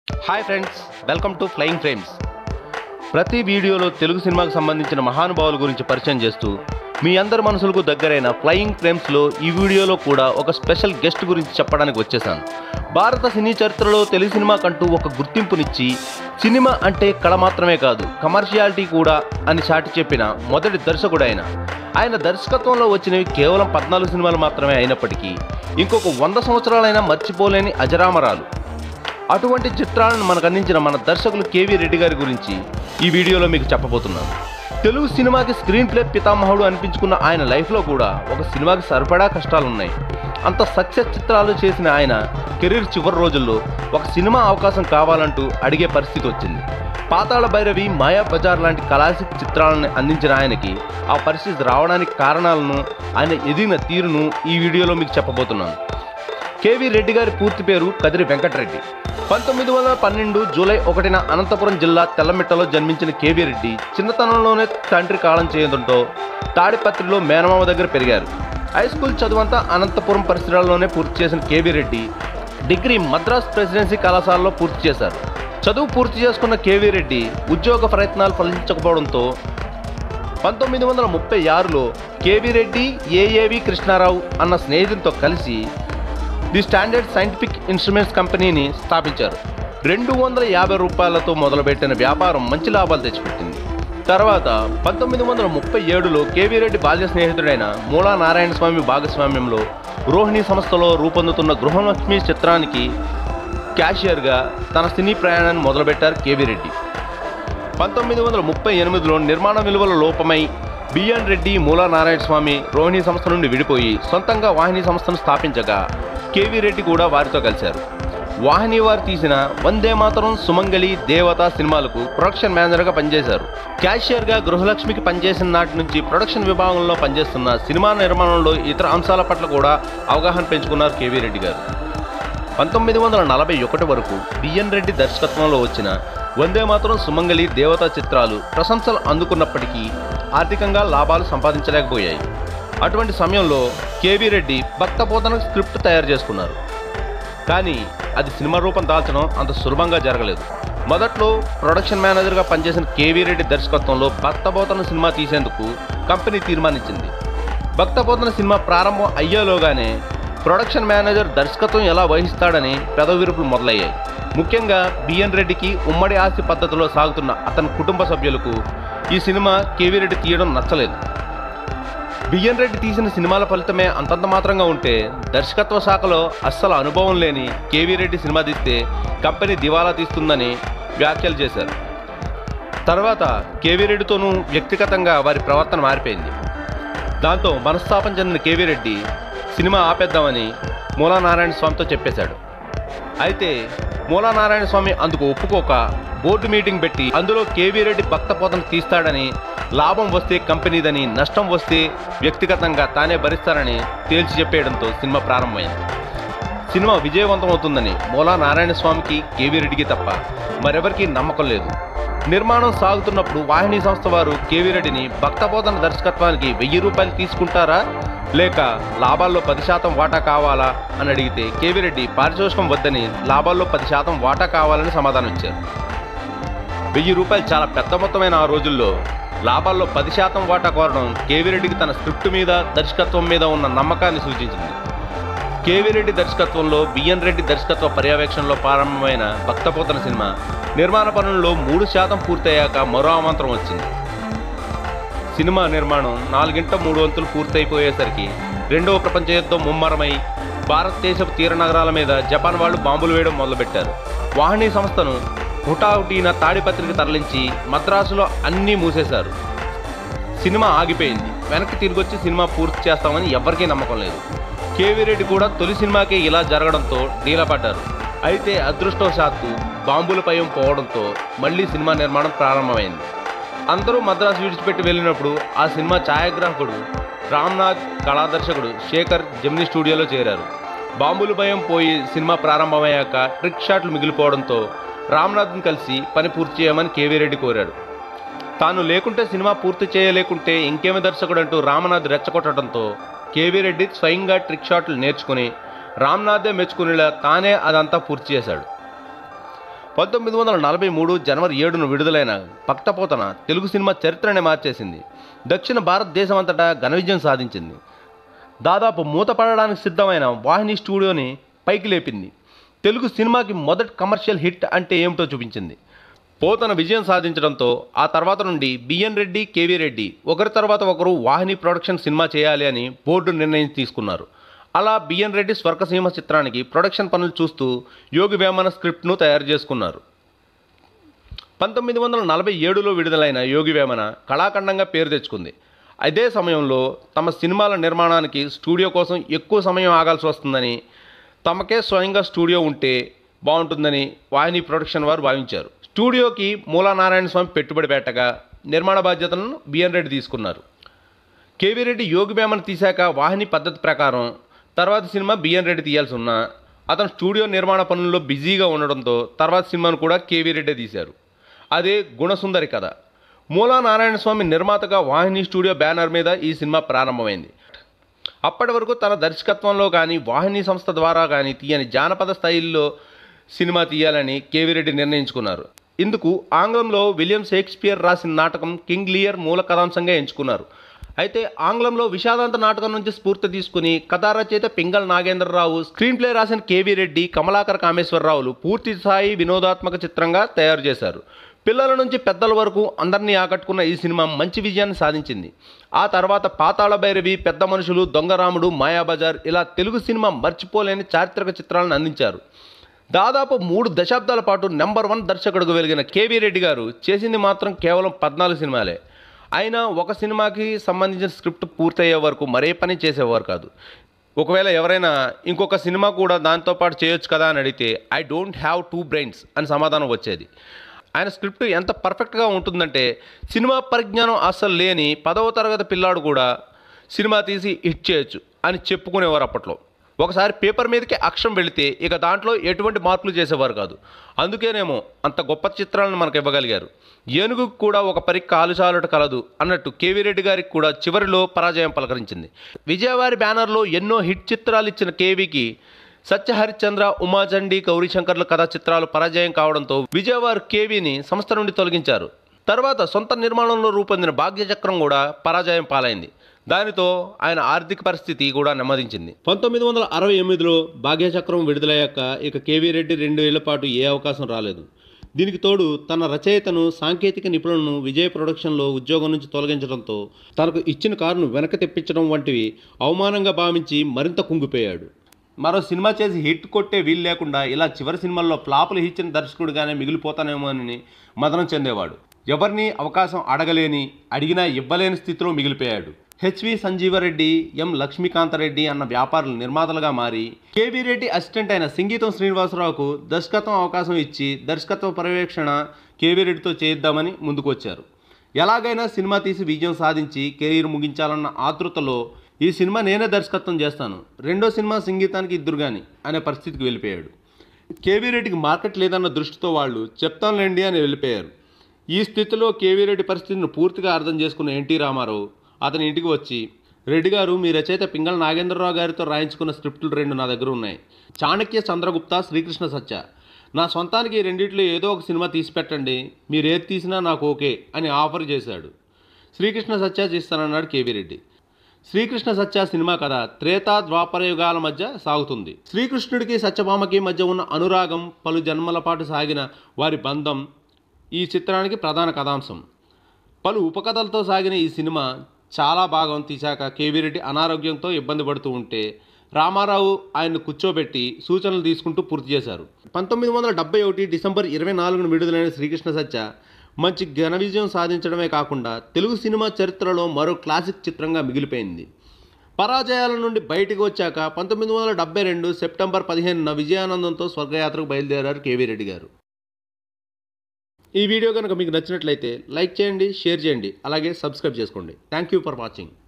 hi friends welcome to flying frames ప్రతి వీడియోలో తెలుగు సినిమాకు సంబంధించిన మహానుభావుల గురించి పరిచయం చేస్తూ మీ అందరి మనసులకు దగ్గరైన ఫ్లయింగ్ ఫ్రేమ్స్లో ఈ వీడియోలో కూడా ఒక స్పెషల్ గెస్ట్ గురించి చెప్పడానికి వచ్చేసాను భారత సినీ చరిత్రలో తెలుగు సినిమాకంటూ ఒక గుర్తింపునిచ్చి సినిమా అంటే కళ మాత్రమే కాదు కమర్షియాలిటీ కూడా అని చాటి చెప్పిన మొదటి దర్శకుడు ఆయన ఆయన దర్శకత్వంలో వచ్చినవి కేవలం పద్నాలుగు సినిమాలు మాత్రమే అయినప్పటికీ ఇంకొక వంద సంవత్సరాలైనా మర్చిపోలేని అజరామరాలు అటువంటి చిత్రాలను మనకు అందించిన మన దర్శకులు కేవీ రెడ్డి గారి గురించి ఈ వీడియోలో మీకు చెప్పబోతున్నాను తెలుగు సినిమాకి స్క్రీన్ ప్లే పితామహుడు అనిపించుకున్న ఆయన లైఫ్లో కూడా ఒక సినిమాకి సరిపడా కష్టాలు ఉన్నాయి అంత సక్సెస్ చిత్రాలు చేసిన ఆయన కెరీర్ చివరి రోజుల్లో ఒక సినిమా అవకాశం కావాలంటూ అడిగే పరిస్థితి వచ్చింది పాతాళ భైరవి మాయా బజార్ లాంటి క్లాసిక్ చిత్రాలను అందించిన ఆయనకి ఆ పరిస్థితి రావడానికి కారణాలను ఆయన ఎదిగిన తీరును ఈ వీడియోలో మీకు చెప్పబోతున్నాను కేవీ రెడ్డి గారి పూర్తి పేరు కదిరి వెంకటరెడ్డి పంతొమ్మిది వందల పన్నెండు జూలై ఒకటిన అనంతపురం జిల్లా తెల్లమిట్టలో జన్మించిన కేవీ రెడ్డి చిన్నతనంలోనే తండ్రి కాలం చేయడంతో తాడిపత్రిలో మేనమామ దగ్గర పెరిగారు హై స్కూల్ చదువంతా అనంతపురం పరిసరాల్లోనే పూర్తి చేసిన K V Reddy degree Madras presidency కళాశాలలో పూర్తి చేశారు చదువు పూర్తి చేసుకున్న కేవీ రెడ్డి ఉద్యోగ ప్రయత్నాలు ఫలించకపోవడంతో పంతొమ్మిది వందల ముప్పై ఆరులో కేవీ రెడ్డి ఏఏవి కృష్ణారావు అన్న స్నేహితునితో కలిసి ది స్టాండర్డ్ సైంటిఫిక్ ఇన్స్ట్రుమెంట్స్ కంపెనీని స్థాపించారు రెండు వందల యాభై రూపాయలతో మొదలుపెట్టిన వ్యాపారం మంచి లాభాలు తెచ్చిపెట్టింది తర్వాత పంతొమ్మిది వందల ముప్పై ఏడులో కేవీ రెడ్డి బాల్య స్నేహితుడైన మూలా నారాయణ స్వామి భాగస్వామ్యంలో రోహిణి సంస్థలో రూపొందుతున్న గృహలక్ష్మి చిత్రానికి క్యాషియర్గా తన సినీ ప్రయాణాన్ని మొదలుపెట్టారు కేవీ రెడ్డి పంతొమ్మిది వందల ముప్పై ఎనిమిదిలో నిర్మాణ విలువల లోపమై బిఎన్ రెడ్డి మూలా నారాయణ స్వామి రోహిణి సంస్థ నుండి విడిపోయి సొంతంగా వాహిని సంస్థను స్థాపించగా కేవీ రెడ్డి కూడా వారితో కలిశారు వాహిని వారు తీసిన వందే మాతరం సుమంగళి దేవత సినిమాలకు ప్రొడక్షన్ మేనేజర్గా పనిచేశారు క్యాషియర్గా గృహలక్ష్మికి పనిచేసిన నాటి నుంచి ప్రొడక్షన్ విభాగంలో పనిచేస్తున్న సినిమా నిర్మాణంలో ఇతర అంశాల పట్ల కూడా అవగాహన పెంచుకున్నారు కేవీ రెడ్డి గారు పంతొమ్మిది వందల నలభై ఒకటి వరకు బిఎన్ రెడ్డి దర్శకత్వంలో వచ్చిన వందే మాత్రం సుమంగళి దేవతా చిత్రాలు ప్రశంసలు అందుకున్నప్పటికీ ఆర్థికంగా లాభాలు సంపాదించలేకపోయాయి అటువంటి సమయంలో కేవీ రెడ్డి భక్తపోతన స్క్రిప్ట్ తయారు చేసుకున్నారు కానీ అది సినిమా రూపం దాల్చడం అంత సులభంగా జరగలేదు మొదట్లో ప్రొడక్షన్ మేనేజర్గా పనిచేసిన కేవీ రెడ్డి దర్శకత్వంలో భక్తపోతన సినిమా తీసేందుకు కంపెనీ తీర్మానించింది భక్తపోతన సినిమా ప్రారంభం అయ్యేలోగానే ప్రొడక్షన్ మేనేజర్ దర్శకత్వం ఎలా వహిస్తాడని పెదవిరుపులు మొదలయ్యాయి ముఖ్యంగా బిఎన్ రెడ్డికి ఉమ్మడి ఆస్తి పద్ధతిలో సాగుతున్న అతని కుటుంబ సభ్యులకు ఈ సినిమా కేవీ రెడ్డి తీయడం నచ్చలేదు బిఎన్ రెడ్డి తీసిన సినిమాల ఫలితమే అంతంత మాత్రంగా ఉంటే దర్శకత్వ శాఖలో అస్సలు అనుభవం లేని కేవీ రెడ్డి సినిమా తీస్తే కంపెనీ దివాలా తీస్తుందని వ్యాఖ్యలు చేశారు తర్వాత కేవీ రెడ్డితోనూ వ్యక్తిగతంగా వారి ప్రవర్తన మారిపోయింది దాంతో మనస్తాపం చెందిన కేవీ రెడ్డి సినిమా ఆపేద్దామని మూలా నారాయణ స్వామితో చెప్పేశాడు అయితే మూలా నారాయణ స్వామి అందుకు ఒప్పుకోక బోర్డు మీటింగ్ పెట్టి అందులో కేవీ రెడ్డి భక్తపోతను తీస్తాడని లాభం వస్తే కంపెనీదని నష్టం వస్తే వ్యక్తిగతంగా తానే భరిస్తారని తేల్చి చెప్పేయడంతో సినిమా ప్రారంభమైంది సినిమా విజయవంతం అవుతుందని మూలా నారాయణ స్వామికి కేవీ రెడ్డికి తప్ప మరెవరికీ నమ్మకం లేదు నిర్మాణం సాగుతున్నప్పుడు వాహిని సంస్థ వారు కేవీ రెడ్డిని భక్తబోధన దర్శకత్వానికి వెయ్యి రూపాయలు తీసుకుంటారా లేక లాభాల్లో పది శాతం వాటా కావాలా అని అడిగితే కేవీ రెడ్డి పారితోషికం వద్దని లాభాల్లో పది శాతం వాటా కావాలని సమాధానం ఇచ్చారు వెయ్యి రూపాయలు చాలా పెద్ద మొత్తమైన ఆ రోజుల్లో లాభాల్లో పది శాతం వాటా కోరడం కేవీ రెడ్డికి తన స్క్రిప్ట్ మీద దర్శకత్వం మీద ఉన్న నమ్మకాన్ని సూచించింది కేవీ రెడ్డి దర్శకత్వంలో బిఎన్ రెడ్డి దర్శకత్వ పర్యవేక్షణలో ప్రారంభమైన భక్తపోతన సినిమా నిర్మాణ పనుల్లో మూడు శాతం పూర్తయ్యాక మరో అమంతరం వచ్చింది సినిమా నిర్మాణం నాలుగింట మూడు వంతులు పూర్తయిపోయేసరికి రెండవ ప్రపంచ యుద్ధం ముమ్మరమై భారతదేశపు తీర నగరాల మీద జపాన్ వాళ్ళు బాంబులు వేయడం మొదలుపెట్టారు వాహిని సంస్థను హుటాహుటీన తాడిపత్రికి తరలించి మద్రాసులో అన్నీ మూసేశారు సినిమా ఆగిపోయింది వెనక్కి తిరిగొచ్చి సినిమా పూర్తి చేస్తామని ఎవరికీ నమ్మకం లేదు కేవీ రెడ్డి కూడా తొలి సినిమాకే ఇలా జరగడంతో డీలపడ్డారు అయితే అదృష్టవశాత్తు బాంబుల భయం పోవడంతో మళ్ళీ సినిమా నిర్మాణం ప్రారంభమైంది అందరూ మద్రాసు విడిచిపెట్టి వెళ్ళినప్పుడు ఆ సినిమా ఛాయాగ్రాహకుడు రామ్నాథ్ కళాదర్శకుడు శేఖర్ జెమిని స్టూడియోలో చేరారు బాంబుల భయం పోయి సినిమా ప్రారంభమయ్యాక ట్రిక్ షాట్లు మిగిలిపోవడంతో రామ్నాథ్ని కలిసి పని పూర్తి చేయమని కేవీ రెడ్డి కోరాడు తాను లేకుంటే సినిమా పూర్తి చేయలేకుంటే ఇంకేమి దర్శకుడు అంటూ రామనాథ్ రెచ్చగొట్టడంతో కేవీ రెడ్డి స్వయంగా ట్రిక్ షాట్లు నేర్చుకుని రామ్నాథే మెచ్చుకునేలా తానే అదంతా పూర్తి చేశాడు పంతొమ్మిది వందల నలభై మూడు జనవరి ఏడును విడుదలైన పక్తపోతన తెలుగు సినిమా చరిత్రనే మార్చేసింది దక్షిణ భారతదేశం అంతటా ఘన విజయం సాధించింది దాదాపు మూతపడడానికి సిద్ధమైన వాహిని స్టూడియోని పైకి లేపింది తెలుగు సినిమాకి మొదటి కమర్షియల్ హిట్ అంటే ఏమిటో చూపించింది పోతన విజయం సాధించడంతో ఆ తర్వాత నుండి బిఎన్ రెడ్డి కేవీ రెడ్డి ఒకరి తర్వాత ఒకరు వాహిని ప్రొడక్షన్ సినిమా చేయాలి అని బోర్డు నిర్ణయం తీసుకున్నారు అలా బిఎన్ రెడ్డి స్వర్గసీమ చిత్రానికి ప్రొడక్షన్ పనులు చూస్తూ యోగి వేమన స్క్రిప్ట్ను తయారు చేసుకున్నారు పంతొమ్మిది వందల నలభై ఏడులో విడుదలైన యోగి వేమన కళాఖండంగా పేరు తెచ్చుకుంది అదే సమయంలో తమ సినిమాల నిర్మాణానికి స్టూడియో కోసం ఎక్కువ సమయం ఆగాల్సి వస్తుందని తమకే స్వయంగా స్టూడియో ఉంటే బాగుంటుందని వాహిని ప్రొడక్షన్ వారు భావించారు స్టూడియోకి మూలానారాయణ స్వామి పెట్టుబడి పెట్టగా నిర్మాణ బాధ్యతలను బిఎన్ రెడ్డి తీసుకున్నారు కేవీ రెడ్డి యోగి వేమన తీశాక వాహిని పద్ధతి ప్రకారం తర్వాత సినిమా బిఎన్ రెడ్డి తీయాల్సి ఉన్నా అతను స్టూడియో నిర్మాణ పనుల్లో బిజీగా ఉండడంతో తర్వాత సినిమాను కూడా కేవీ రెడ్డి తీశారు అదే గుణసుందరి కథ మూలా నారాయణ స్వామి నిర్మాతగా వాహిని స్టూడియో బ్యానర్ మీద ఈ సినిమా ప్రారంభమైంది అప్పటి వరకు తన దర్శకత్వంలో కానీ వాహిని సంస్థ ద్వారా కానీ తీయని జానపద స్థాయిల్లో సినిమా తీయాలని కేవీ రెడ్డి నిర్ణయించుకున్నారు ఇందుకు ఆంగ్లంలో విలియం షేక్స్పియర్ రాసిన నాటకం కింగ్ లియర్ మూల కథాంశంగా ఎంచుకున్నారు అయితే ఆంగ్లంలో విషాదాంత నాటకం నుంచి స్ఫూర్తి తీసుకుని కథా రచయిత పింగళ నాగేంద్రరావు స్క్రీన్ ప్లే రాసిన కేవీ రెడ్డి కమలాకర కామేశ్వరరావులు పూర్తి స్థాయి వినోదాత్మక చిత్రంగా తయారు చేశారు పిల్లల నుంచి పెద్దల వరకు అందరినీ ఆకట్టుకున్న ఈ సినిమా మంచి విజయాన్ని సాధించింది ఆ తర్వాత పాతాళ భైరవి పెద్ద మనుషులు దొంగరాముడు మాయాబజార్ ఇలా తెలుగు సినిమా మర్చిపోలేని చారిత్రక చిత్రాలను అందించారు దాదాపు మూడు దశాబ్దాల పాటు నెంబర్ వన్ దర్శకుడుగా వెలిగిన కేవీ రెడ్డి గారు చేసింది మాత్రం కేవలం పద్నాలుగు సినిమాలే అయినా ఒక సినిమాకి సంబంధించిన స్క్రిప్ట్ పూర్తయ్యే వరకు మరే పని చేసేవారు కాదు ఒకవేళ ఎవరైనా ఇంకొక సినిమా కూడా దాంతో పాటు చేయొచ్చు కదా అని అడిగితే I don't have two brains అని సమాధానం వచ్చేది ఆయన స్క్రిప్ట్ ఎంత పర్ఫెక్ట్గా ఉంటుందంటే సినిమా పరిజ్ఞానం అస్సలు లేని పదవ తరగతి పిల్లాడు కూడా సినిమా తీసి హిట్ చేయొచ్చు అని చెప్పుకునేవారు అప్పట్లో ఒకసారి పేపర్ మీదకి అక్షరం వెళితే ఇక దాంట్లో ఎటువంటి మార్పులు చేసేవారు కాదు అందుకేనేమో అంత గొప్ప చిత్రాలను మనకు ఇవ్వగలిగారు ఏనుగుకు కూడా ఒక పరి కాలుచాలుట కలదు అన్నట్టు కేవీ రెడ్డి గారికి కూడా చివరిలో పరాజయం పలకరించింది విజయవారి బ్యానర్లో ఎన్నో హిట్ చిత్రాలు ఇచ్చిన కేవీకి సత్యహరిశ్చంద్ర ఉమాచండి గౌరీశంకర్ల కథా చిత్రాలు పరాజయం కావడంతో విజయవారు కేవీని సంస్థ నుండి తొలగించారు తర్వాత సొంత నిర్మాణంలో రూపొందిన భాగ్యచక్రం కూడా పరాజయం పాలైంది దానితో ఆయన ఆర్థిక పరిస్థితి కూడా నెమ్మదించింది పంతొమ్మిది వందల అరవై ఎనిమిదిలో భాగ్యచక్రం విడుదలయ్యాక ఇక కేవీ రెడ్డి రెండు ఏళ్ల పాటు ఏ అవకాశం రాలేదు దీనికి తోడు తన రచయితను సాంకేతిక నిపుణులను విజయ్ ప్రొడక్షన్లో ఉద్యోగం నుంచి తొలగించడంతో తనకు ఇచ్చిన కారును వెనక్కి తెప్పించడం వంటివి అవమానంగా భావించి మరింత కుంగిపోయాడు మరో సినిమా చేసి హిట్ కొట్టే వీలు లేకుండా ఇలా చివరి సినిమాల్లో ఫ్లాపులు ఇచ్చిన దర్శకుడిగానే మిగిలిపోతానేమో అని మదనం చెందేవాడు ఎవరిని అవకాశం అడగలేని అడిగినా ఇవ్వలేని స్థితిలో మిగిలిపోయాడు హెచ్వి సంజీవరెడ్డి ఎం లక్ష్మీకాంతరెడ్డి అన్న వ్యాపారులు నిర్మాతలుగా మారి కేవీ రెడ్డి అసిస్టెంట్ అయిన సంగీతం శ్రీనివాసరావుకు దర్శకత్వం అవకాశం ఇచ్చి దర్శకత్వ పర్యవేక్షణ కేవీ రెడ్డితో చేయిద్దామని ముందుకొచ్చారు ఎలాగైనా సినిమా తీసి విజయం సాధించి కెరీర్ ముగించాలన్న ఆతృతలో ఈ సినిమా నేనే దర్శకత్వం చేస్తాను రెండో సినిమా సంగీతానికి ఇద్దరు గాని అనే పరిస్థితికి వెళ్ళిపోయాడు కేవీ రెడ్డికి మార్కెట్ లేదన్న దృష్టితో వాళ్ళు చెప్తాంలేండి అని వెళ్ళిపోయారు ఈ స్థితిలో కేవీ రెడ్డి పరిస్థితిని పూర్తిగా అర్థం చేసుకున్న ఎన్టీ రామారావు అతని ఇంటికి వచ్చి రెడ్డి గారు మీ రచయిత పింగళ నాగేంద్రరావు గారితో రాయించుకున్న స్క్రిప్టులు రెండు నా దగ్గర ఉన్నాయి చాణక్య చంద్రగుప్త శ్రీకృష్ణ సత్య నా సొంతానికి ఈ రెండిట్లో ఏదో ఒక సినిమా తీసి పెట్టండి మీరు ఏది తీసినా నాకు ఓకే అని ఆఫర్ చేశాడు శ్రీకృష్ణ సత్య చేస్తానన్నాడు కేవీ రెడ్డి శ్రీకృష్ణ సత్య సినిమా కథ త్రేతా ద్వాపర యుగాల మధ్య సాగుతుంది శ్రీకృష్ణుడికి సత్యభామకి మధ్య ఉన్న అనురాగం పలు జన్మల పాటు సాగిన వారి బంధం ఈ చిత్రానికి ప్రధాన కథాంశం పలు ఉపకథలతో సాగిన ఈ సినిమా చాలా భాగం తీశాక కేవీ రెడ్డి అనారోగ్యంతో ఇబ్బంది పడుతూ ఉంటే రామారావు ఆయన్ను కూర్చోబెట్టి సూచనలు తీసుకుంటూ పూర్తి చేశారు పంతొమ్మిది వందల డెబ్బై ఒకటి డిసెంబర్ ఇరవై నాలుగున విడుదలైన శ్రీకృష్ణ సత్య మంచి ఘన విజయం సాధించడమే కాకుండా తెలుగు సినిమా చరిత్రలో మరో క్లాసిక్ చిత్రంగా మిగిలిపోయింది పరాజయాల నుండి బయటకు వచ్చాక పంతొమ్మిది వందల డెబ్బై రెండు సెప్టెంబర్ పదిహేనున విజయానందంతో స్వర్గయాత్రకు బయలుదేరారు కేవీ రెడ్డి గారు ఈ వీడియో కనుక మీకు నచ్చినట్లయితే లైక్ చేయండి షేర్ చేయండి అలాగే సబ్స్క్రైబ్ చేసుకోండి థ్యాంక్ యూ ఫర్ వాచింగ్